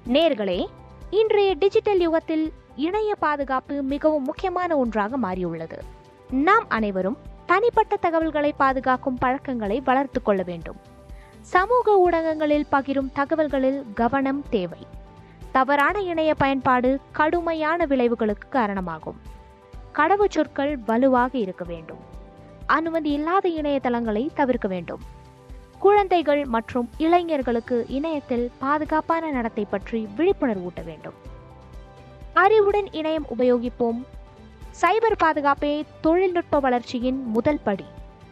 நேர்களே இன்றைய டிஜிட்டல் யுகத்தில் இணைய பாதுகாப்பு மிகவும் முக்கியமான ஒன்றாக மாறியுள்ளது நாம் அனைவரும் தனிப்பட்ட தகவல்களை பாதுகாக்கும் பழக்கங்களை வளர்த்து கொள்ள வேண்டும் சமூக ஊடகங்களில் பகிரும் தகவல்களில் கவனம் தேவை தவறான இணைய பயன்பாடு கடுமையான விளைவுகளுக்கு காரணமாகும் கடவுச்சொற்கள் வலுவாக இருக்க வேண்டும் அனுமதி இல்லாத இணையதளங்களை தவிர்க்க வேண்டும் குழந்தைகள் மற்றும் இளைஞர்களுக்கு இணையத்தில் பாதுகாப்பான நடத்தை பற்றி விழிப்புணர்வு ஊட்ட வேண்டும் அறிவுடன் இணையம் உபயோகிப்போம் சைபர் பாதுகாப்பே தொழில்நுட்ப வளர்ச்சியின் முதல் படி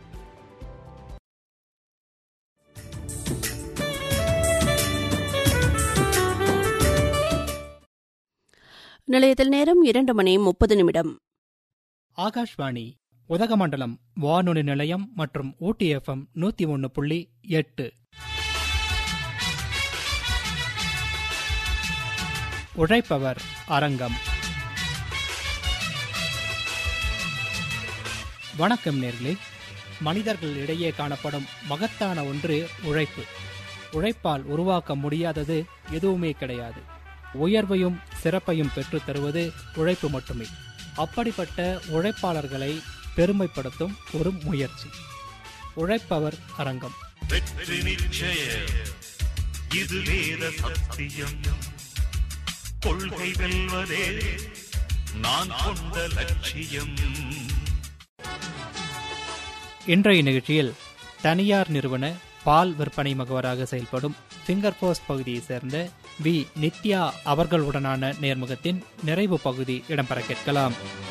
நிலையத்தில் நேரம் இரண்டு மணி முப்பது நிமிடம் ஆகாஷ்வாணி உதகமண்டலம் வானொலி நிலையம் மற்றும் ஊட்டி எஃப்எம் நூத்தி ஒன்னு புள்ளி எட்டு உழைப்பவர் அரங்கம் வணக்கம் நேர்களே மனிதர்கள் இடையே காணப்படும் மகத்தான ஒன்று உழைப்பு உழைப்பால் உருவாக்க முடியாதது எதுவுமே கிடையாது உயர்வையும் சிறப்பையும் பெற்றுத் தருவது உழைப்பு மட்டுமே அப்படிப்பட்ட உழைப்பாளர்களை பெருமைப்படுத்தும் ஒரு முயற்சி உழைப்பவர் அரங்கம் வெற்றி நிச்சயம் இது வேத சத்தியம் கொள்கை வெல்வதே நான் கொண்ட லட்சியம் இன்றைய நிகழ்ச்சியில் தனியார் நிறுவன பால் விற்பனை முகவராக செயல்படும் ஃபிங்கர் போஸ்ட் பகுதியைச் சேர்ந்த வி நித்யா அவர்களுடனான நேர்முகத்தின் நிறைவு பகுதி இடம்பெற கேட்கலாம்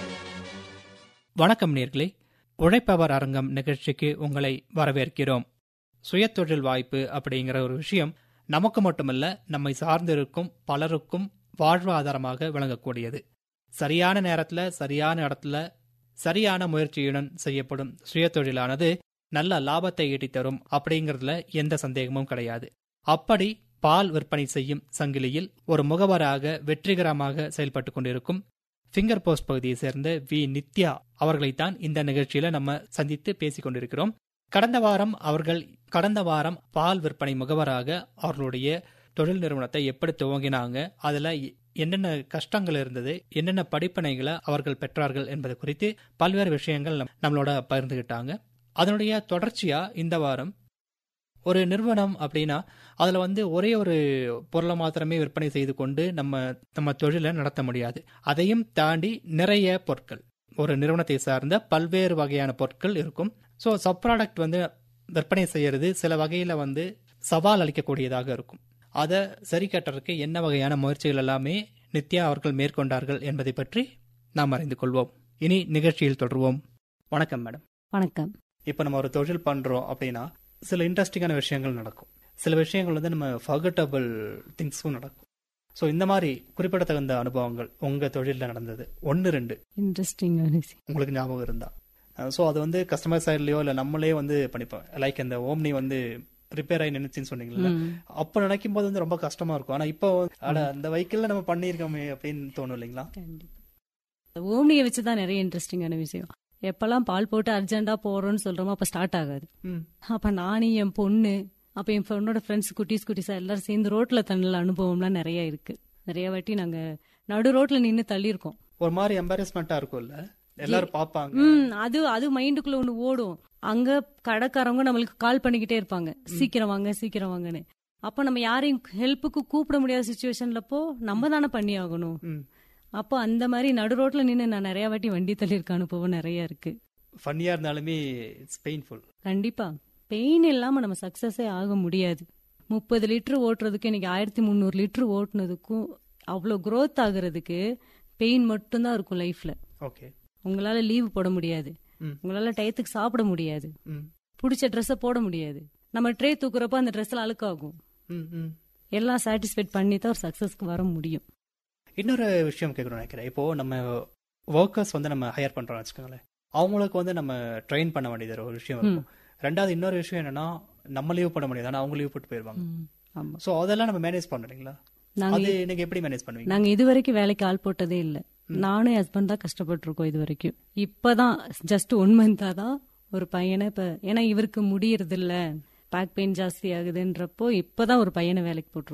வணக்கம் நேர்களே உழைப்பவர் அரங்கம் நிகழ்ச்சிக்கு உங்களை வரவேற்கிறோம் சுயதொழில் வாய்ப்பு அப்படிங்கிற ஒரு விஷயம் நமக்கு மட்டுமல்ல நம்மை சார்ந்திருக்கும் பலருக்கும் வாழ்வாதாரமாக விளங்கக்கூடியது சரியான நேரத்துல சரியான இடத்துல சரியான முயற்சியுடன் செய்யப்படும் சுயதொழிலானது நல்ல லாபத்தை ஈட்டித் தரும் அப்படிங்கிறதுல எந்த சந்தேகமும் கிடையாது அப்படி பால் விற்பனை செய்யும் சங்கிலியில் ஒரு முகவராக வெற்றிகரமாக செயல்பட்டு கொண்டிருக்கும் ஃபிங்கர் போஸ்ட் பகுதியை சேர்ந்த வி நித்யா அவர்களைத்தான் இந்த நிகழ்ச்சியில நம்ம சந்தித்து பேசிக் கொண்டிருக்கிறோம் கடந்த வாரம் அவர்கள் கடந்த வாரம் பால் விற்பனை முகவராக அவர்களுடைய தொழில் நிறுவனத்தை எப்படி துவங்கினாங்க அதுல என்னென்ன கஷ்டங்கள் இருந்தது என்னென்ன படிப்பினைகளை அவர்கள் பெற்றார்கள் என்பது குறித்து பல்வேறு விஷயங்கள் நம்- நம்மளோட பகிர்ந்துகிட்டாங்க அதனுடைய தொடர்ச்சியா இந்த வாரம் ஒரு நிறுவனம் அப்படின்னா அதுல வந்து ஒரே ஒரு பொருளை மாத்திரமே விற்பனை செய்து கொண்டு நம்ம நம்ம தொழிலை நடத்த முடியாது அதையும் தாண்டி நிறைய பொருட்கள் ஒரு நிறுவனத்தை சார்ந்த பல்வேறு வகையான பொருட்கள் இருக்கும் ஸோ சப் ப்ராடக்ட் வந்து விற்பனை செய்யறது சில வகையில வந்து சவால் அளிக்கக்கூடியதாக இருக்கும் அதை சரி கட்டுறதுக்கு என்ன வகையான முயற்சிகள் எல்லாமே நித்யா அவர்கள் மேற்கொண்டார்கள் என்பதை பற்றி நாம் அறிந்து கொள்வோம் இனி நிகழ்ச்சியில் தொடர்வோம் வணக்கம் மேடம் வணக்கம் இப்போ நம்ம ஒரு தொழில் பண்றோம் அப்படின்னா சில இன்ட்ரெஸ்டிங்கான விஷயங்கள் நடக்கும் சில விஷயங்கள் வந்து நம்ம ஃபர்கட்டபிள் திங்ஸும் நடக்கும் ஸோ இந்த மாதிரி குறிப்பிடத்தகுந்த அனுபவங்கள் உங்க தொழிலில் நடந்தது ஒன்று ரெண்டு இன்ட்ரெஸ்டிங் உங்களுக்கு ஞாபகம் இருந்தா ஸோ அது வந்து கஸ்டமர் சைட்லயோ இல்லை நம்மளே வந்து பண்ணிப்போம் லைக் இந்த ஓம்னி வந்து ரிப்பேர் ஆகி நின்னுச்சுன்னு சொன்னீங்கல்ல அப்ப நினைக்கும் போது வந்து ரொம்ப கஷ்டமா இருக்கும் ஆனா இப்போ அட அந்த வெஹிக்கிள்ல நம்ம பண்ணியிருக்கோமே அப்படின்னு தோணும் இல்லைங்களா ஓம்னியை வச்சு தான் நிறைய இன்ட்ரெஸ்டிங்கான விஷயம் எப்பெல்லாம் பால் போட்டு அர்ஜென்டா போறோம்னு சொல்றோமோ அப்ப ஸ்டார்ட் ஆகாது ம் அப்ப நானும் என் பொண்ணு அப்ப என் பொண்ணோட ஃப்ரெண்ட்ஸ் குட்டீஸ் குட்டீஸா எல்லாரும் சேர்ந்து ரோட்ல தண்ணில அனுபவம்லாம் நிறைய இருக்கு நிறைய வாட்டி நாங்க நடு ரோட்ல நின்னு தள்ளி இருக்கோம் ஒரு மாதிரி எம்பாரஸ்மெண்டா இருக்கும்ல எல்லாரும் பாப்பாங்க ம் அது அது மைண்டுக்குள்ள ஒண்ணு ஓடும் அங்க கடைக்காரவங்க நம்மளுக்கு கால் பண்ணிக்கிட்டே இருப்பாங்க சீக்கிரம் வாங்க சீக்கிரம் வாங்கன்னு அப்ப நம்ம யாரையும் ஹெல்ப்புக்கு கூப்பிட முடியாத சுச்சுவேஷன்ல போ நம்ம தானே பண்ணி ஆகணும் ம் அப்போ அந்த மாதிரி நடு ரோட்ல நின்னு நான் நிறைய வாட்டி வண்டி தள்ளியிருக்க அனுபவம் நிறைய இருக்கு ஃபன்னியா இருந்தாலுமே இட்ஸ் பெயின்ஃபுல் கண்டிப்பா பெயின் இல்லாம நம்ம சக்சஸே ஆக முடியாது முப்பது லிட்டர் ஓட்டுறதுக்கு இன்னைக்கு ஆயிரத்தி முந்நூறு லிட்டர் ஓட்டுனதுக்கும் அவ்வளோ growth ஆகுறதுக்கு பெயின் மட்டும்தான் இருக்கும் லைஃப்ல ஓகே உங்களால லீவு போட முடியாது ம். உங்களால டயத்துக்கு சாப்பிட முடியாது ம் பிடிச்ச ட்ரெஸ்ஸை போட முடியாது நம்ம ட்ரே தூக்குறப்ப அந்த ட்ரெஸ்ல அழுக்காகும் ம் ம் எல்லாம் சாட்டிஸ்ஃபைட் பண்ணி தான் ஒரு சக்சஸ்க்கு வர முடியும் இன்னொரு விஷயம் கேட்கணும்னு நினைக்கிறேன் இப்போ நம்ம ஒர்க்கர்ஸ் வந்து நம்ம ஹையர் பண்றோம்னு வச்சுக்கோங்களேன் அவங்களுக்கு வந்து நம்ம ட்ரெயின் பண்ண வேண்டியது ஒரு விஷயம் இருக்கும் ரெண்டாவது இன்னொரு விஷயம் என்னன்னா நம்ம லீவ் பண்ண முடியாது ஆனா அவங்க லீவ் போட்டு போயிருவாங்க ம், ஆமா சோ அதெல்லாம் நம்ம மேனேஜ் பண்றீங்களா நாங்க அது நீங்க எப்படி மேனேஜ் பண்ணுவீங்க நாங்க இது வரைக்கும் வேலைக்கு ஆள் போட்டதே இல்ல நானும் என் ஹஸ்பண்ட் தான் கஷ்டப்பட்டிருக்கோம் இது வரைக்கும் இப்பதான் ஜஸ்ட் ஒன் மந்தா தான் ஒரு பையனை இப்ப ஏன்னா இவருக்கு முடியறது இல்ல பேக் பெயின் ஜாஸ்தி ஆகுதுன்றப்போ இப்பதான் ஒரு பையனை வேலைக்கு போட்டிருக்கோம்